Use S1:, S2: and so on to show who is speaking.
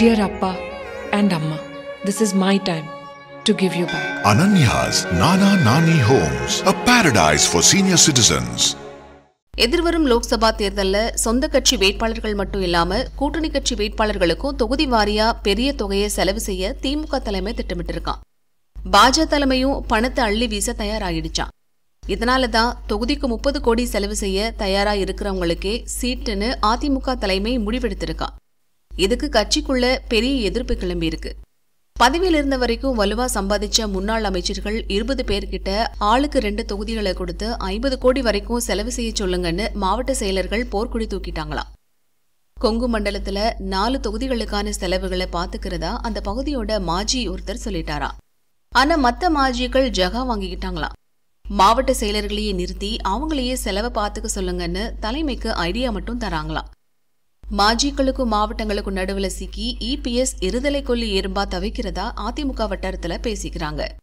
S1: Dear Appa and Amma, this is my time to give you back.
S2: Ananya's Nana Nani Homes, a paradise for senior citizens.
S3: எதிர்வரும் லோக்சபா தேர்தல்ல சொந்த கட்சி வேட்பாளர்கள் மட்டும் இல்லாம கூட்டணி கட்சி வேட்பாளர்களுக்கும் தொகுதி வாரியா பெரிய தொகையை செலவு செய்ய திமுக தலைமை திட்டமிட்டிருக்கான் பாஜக தலைமையும் பணத்தை அள்ளி வீச தயாராகிடுச்சான் இதனால தான் தொகுதிக்கு முப்பது கோடி செலவு செய்ய தயாரா இருக்கிறவங்களுக்கே சீட்டுன்னு அதிமுக தலைமை முடிவெடுத்திருக்கான் இதுக்கு கட்சிக்குள்ள பெரிய எதிர்ப்பு கிளம்பியிருக்கு பதவியில் இருந்த வரைக்கும் வலுவா சம்பாதிச்ச முன்னாள் அமைச்சர்கள் இருபது பேர்கிட்ட ஆளுக்கு ரெண்டு தொகுதிகளை கொடுத்து ஐம்பது கோடி வரைக்கும் செலவு செய்ய சொல்லுங்கன்னு மாவட்ட செயலர்கள் போர்க்குடி தூக்கிட்டாங்களாம் கொங்கு மண்டலத்துல நாலு தொகுதிகளுக்கான செலவுகளை பாத்துக்கிறதா அந்த பகுதியோட மாஜி ஒருத்தர் சொல்லிட்டாரா ஆனா மத்த மாஜிகள் ஜகா வாங்கிக்கிட்டாங்களாம் மாவட்ட செயலர்களையே நிறுத்தி அவங்களையே செலவை பாத்துக்க சொல்லுங்கன்னு தலைமைக்கு ஐடியா மட்டும் தராங்களாம் மாஜிக்களுக்கும் மாவட்டங்களுக்கும் நடுவுல சிக்கி இபிஎஸ் இருதலை கொல்லி எறும்பா தவிக்கிறதா அதிமுக வட்டாரத்துல பேசிக்கிறாங்க